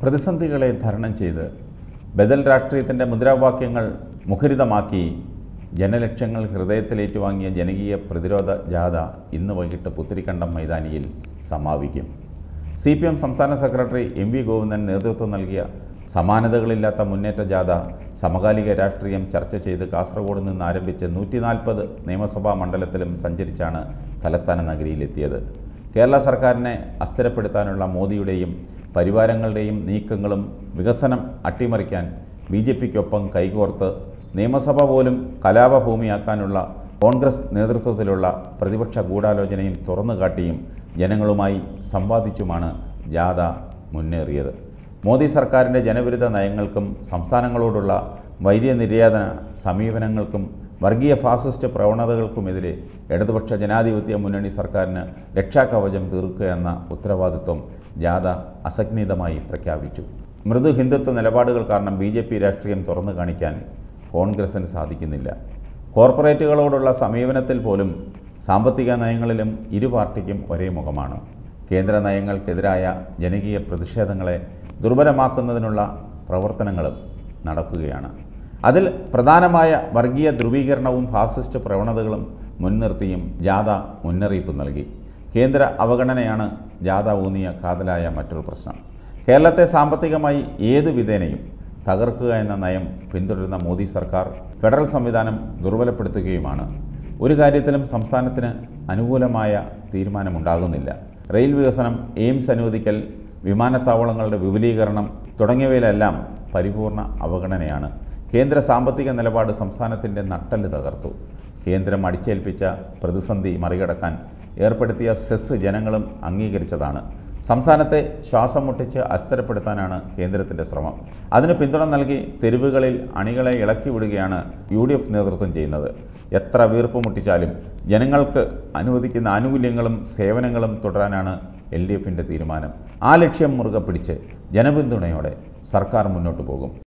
പ്രതിസന്ധികളെ തരണം ചെയ്ത് ബദൽ രാഷ്ട്രീയത്തിൻ്റെ മുദ്രാവാക്യങ്ങൾ മുഖരിതമാക്കി ജനലക്ഷങ്ങൾ ഹൃദയത്തിലേറ്റുവാങ്ങിയ ജനകീയ പ്രതിരോധ ജാഥ ഇന്ന് വൈകിട്ട് പുത്തിരിക്കണ്ടം മൈതാനിയിൽ സമാപിക്കും സി പി എം സംസ്ഥാന സെക്രട്ടറി എം വി ഗോവിന്ദൻ നേതൃത്വം നൽകിയ സമാനതകളില്ലാത്ത മുന്നേറ്റ ജാഥ സമകാലിക രാഷ്ട്രീയം ചർച്ച ചെയ്ത് കാസർഗോഡ് നിന്ന് ആരംഭിച്ച് നൂറ്റി നാൽപ്പത് നിയമസഭാ മണ്ഡലത്തിലും സഞ്ചരിച്ചാണ് തലസ്ഥാന നഗരിയിലെത്തിയത് കേരള സർക്കാരിനെ അസ്ഥിരപ്പെടുത്താനുള്ള മോദിയുടെയും പരിവാരങ്ങളുടെയും നീക്കങ്ങളും വികസനം അട്ടിമറിക്കാൻ ബി ജെ പിക്കൊപ്പം കൈകോർത്ത് നിയമസഭ പോലും കലാപഭൂമിയാക്കാനുള്ള കോൺഗ്രസ് നേതൃത്വത്തിലുള്ള പ്രതിപക്ഷ ഗൂഢാലോചനയും തുറന്നുകാട്ടിയും ജനങ്ങളുമായി സംവാദിച്ചുമാണ് ജാഥ മുന്നേറിയത് മോദി സർക്കാരിൻ്റെ ജനവിരുദ്ധ നയങ്ങൾക്കും സംസ്ഥാനങ്ങളോടുള്ള വൈര്യനിര്യാതന സമീപനങ്ങൾക്കും വർഗീയ ഫാസിസ്റ്റ് പ്രവണതകൾക്കുമെതിരെ ഇടതുപക്ഷ ജനാധിപത്യ മുന്നണി സർക്കാരിന് രക്ഷാകവചം തീർക്കുക എന്ന ഉത്തരവാദിത്വം ജാഥ അസഗ്നിതമായി പ്രഖ്യാപിച്ചു മൃദു ഹിന്ദുത്വ നിലപാടുകൾ കാരണം ബി ജെ പി രാഷ്ട്രീയം തുറന്നു കാണിക്കാൻ കോൺഗ്രസിന് സാധിക്കുന്നില്ല കോർപ്പറേറ്റുകളോടുള്ള സമീപനത്തിൽ പോലും സാമ്പത്തിക നയങ്ങളിലും ഇരു പാർട്ടിക്കും ഒരേ മുഖമാണ് കേന്ദ്ര നയങ്ങൾക്കെതിരായ ജനകീയ പ്രതിഷേധങ്ങളെ ദുർബലമാക്കുന്നതിനുള്ള പ്രവർത്തനങ്ങളും നടക്കുകയാണ് അതിൽ പ്രധാനമായ വർഗീയ ധ്രുവീകരണവും ഫാസിസ്റ്റ് പ്രവണതകളും മുൻനിർത്തിയും ജാഥ മുന്നറിയിപ്പ് നൽകി കേന്ദ്ര അവഗണനയാണ് ജാഥ ഊന്നിയ കാതലായ മറ്റൊരു പ്രശ്നം കേരളത്തെ സാമ്പത്തികമായി ഏതു വിധേനയും തകർക്കുക എന്ന നയം പിന്തുടരുന്ന മോദി സർക്കാർ ഫെഡറൽ സംവിധാനം ദുർബലപ്പെടുത്തുകയുമാണ് ഒരു കാര്യത്തിലും സംസ്ഥാനത്തിന് അനുകൂലമായ തീരുമാനമുണ്ടാകുന്നില്ല റെയിൽ വികസനം എയിംസ് അനുവദിക്കൽ വിമാനത്താവളങ്ങളുടെ വിപുലീകരണം തുടങ്ങിയവയിലെല്ലാം പരിപൂർണ അവഗണനയാണ് കേന്ദ്ര സാമ്പത്തിക നിലപാട് സംസ്ഥാനത്തിൻ്റെ നട്ടല് തകർത്തു കേന്ദ്രം അടിച്ചേൽപ്പിച്ച പ്രതിസന്ധി മറികടക്കാൻ ഏർപ്പെടുത്തിയ സെസ് ജനങ്ങളും അംഗീകരിച്ചതാണ് സംസ്ഥാനത്തെ ശ്വാസം മുട്ടിച്ച് അസ്ഥിരപ്പെടുത്താനാണ് കേന്ദ്രത്തിൻ്റെ ശ്രമം അതിന് പിന്തുണ നൽകി തെരുവുകളിൽ അണികളെ ഇളക്കി വിടുകയാണ് യു ഡി എഫ് നേതൃത്വം ചെയ്യുന്നത് എത്ര വീർപ്പ് മുട്ടിച്ചാലും ജനങ്ങൾക്ക് അനുവദിക്കുന്ന ആനുകൂല്യങ്ങളും സേവനങ്ങളും തുടരാനാണ് എൽ ഡി എഫിൻ്റെ തീരുമാനം ആ ലക്ഷ്യം മുറുകെ പിടിച്ച് ജനപിന്തുണയോടെ സർക്കാർ മുന്നോട്ട് പോകും